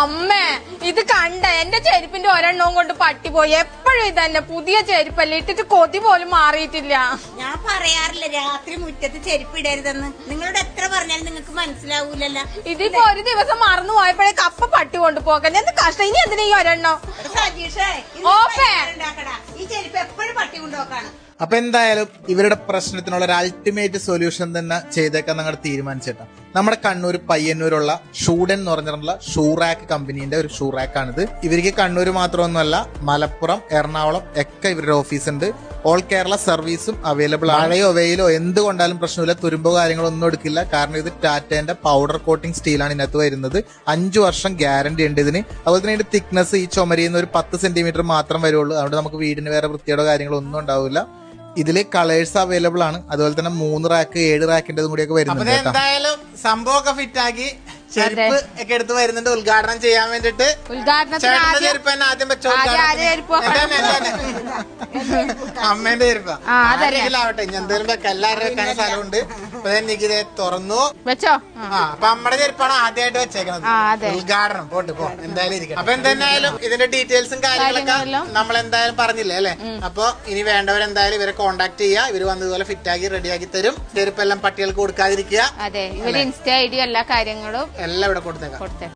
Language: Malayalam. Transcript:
അമ്മേ ഇത് കണ്ട എന്റെ ചെരുപ്പിന്റെ ഒരെണ്ണവും കൊണ്ട് പട്ടി പോയി എപ്പോഴും ഇതന്നെ പുതിയ ചെരുപ്പല്ലേ ഇട്ടിട്ട് കൊതി പോലും മാറിയിട്ടില്ല ഞാൻ പറയാറില്ല രാത്രി മുറ്റത്ത് ചെരുപ്പിടരുതെന്ന് നിങ്ങളോട് എത്ര പറഞ്ഞാലും നിങ്ങൾക്ക് മനസ്സിലാവൂലല്ലോ ഇതിപ്പോ ഒരു ദിവസം മറന്നു പോയപ്പോഴേ കപ്പ പട്ടി കൊണ്ടുപോകല്ലേ എന്ത് കഷ്ടം ഇനി എന്തിനാ ഈ ഒരെണ്ണം സജീഷേ ഓപ്പേ. ഉണ്ടാക്കടാ ഈ ചെരുപ്പ് എപ്പോഴും പട്ടി കൊണ്ടുപോക്കാണ് അപ്പൊ എന്തായാലും ഇവരുടെ പ്രശ്നത്തിനുള്ള ഒരു അൾട്ടിമേറ്റ് സൊല്യൂഷൻ തന്നെ ചെയ്തേക്കാൻ ഞങ്ങൾ തീരുമാനിച്ചേട്ടാ നമ്മുടെ കണ്ണൂർ പയ്യന്നൂരുള്ള ഷൂഡൻ എന്ന് പറഞ്ഞിട്ടുള്ള ഷൂ റാക്ക് കമ്പനീന്റെ ഒരു ഷൂ റാക്കാണിത് ഇവർക്ക് കണ്ണൂർ മാത്രമൊന്നുമല്ല മലപ്പുറം എറണാകുളം ഒക്കെ ഇവരുടെ ഓഫീസ് ഉണ്ട് ഓൾ കേരള സർവീസും അവൈലബിൾ ആണ് മഴയോ വെയിലോ എന്ത് കൊണ്ടാലും പ്രശ്നമില്ല തുരുമ്പോ കാര്യങ്ങളോ ഒന്നും എടുക്കില്ല കാരണം ഇത് ടാറ്റേന്റെ പൗഡർ കോട്ടിംഗ് സ്റ്റീലാണ് ഇതിനകത്ത് വരുന്നത് അഞ്ചു വർഷം ഗ്യാരണ്ടി ഉണ്ട് ഇതിന് അതുപോലെ തന്നെ ഇതിന്റെ തിക്നെസ് ഈ ചുമരിന്ന് ഒരു പത്ത് സെന്റിമീറ്റർ മാത്രം വരുള്ളൂ അതുകൊണ്ട് നമുക്ക് വീടിന് വേറെ വൃത്തിയോടോ കാര്യങ്ങളോ ഒന്നും ഉണ്ടാവില്ല ഇതില് കളേഴ്സ് അവൈലബിൾ ആണ് അതുപോലെ തന്നെ മൂന്ന് റാക്ക് ഏഴ് റാക്കിന്റെ കൂടിയൊക്കെ അപ്പൊ വരുന്നുണ്ട് ഇത് കേട്ടോ എന്തായാലും സംഭവമൊക്കെ ഫിറ്റ് ആക്കി ചെരുപ്പ് ഒക്കെ എടുത്ത് വരുന്നുണ്ട് ഉദ്ഘാടനം ചെയ്യാൻ വേണ്ടിട്ട് ഉദ്ഘാടനത്തിന് ചേട്ടന്റെ ആദ്യം ചെരുപ്പ് തന്നെ ആദ്യം വെച്ചോ ആദ്യം ആരുടെ ചെരുപ്പ്? അമ്മേന്റെ ചെരുപ്പാ ആ, അതല്ലേ. ആരെങ്കിലും ആവട്ടെ ഇനി എന്തെങ്കിലും വെക്കാം എല്ലാവരും വെക്കാൻ സ്ഥലമുണ്ട് അപ്പൊ എനിക്ക് ഇത് തുറന്നു വെച്ചോ ആ. ആ അപ്പൊ അമ്മയുടെ ചെരുപ്പാണ് ആദ്യമായിട്ട് വെച്ചേക്കണത് ആ, അതെ. ഉദ്ഘാടനം പോട്ട് പോ എന്തായാലും ഇരിക്കണം അപ്പൊ എന്തായാലും ഇതിന്റെ ഡീറ്റെയിൽസും കാര്യങ്ങളൊക്കെ കാര്യങ്ങളെല്ലാം. നമ്മൾ എന്തായാലും പറഞ്ഞില്ലേ അല്ലെ അപ്പൊ ഇനി വേണ്ടവരെന്തായാലും ഇവരെ കോണ്ടാക്ട് ചെയ്യുക ഇവര് വന്ന് ഇതുപോലെ ഫിറ്റ് ആക്കി റെഡിയാക്കി തരും ചെരുപ്പെല്ലാം പട്ടികൾക്ക് കൊടുക്കാതിരിക്കുക അതെ ഇവര് ഇൻസ്റ്റ ഐ ഡി എല്ലാ കാര്യങ്ങളും എല്ലാം ഇവിടെ കൊടുത്തേക്കാം കൊടുത്തേ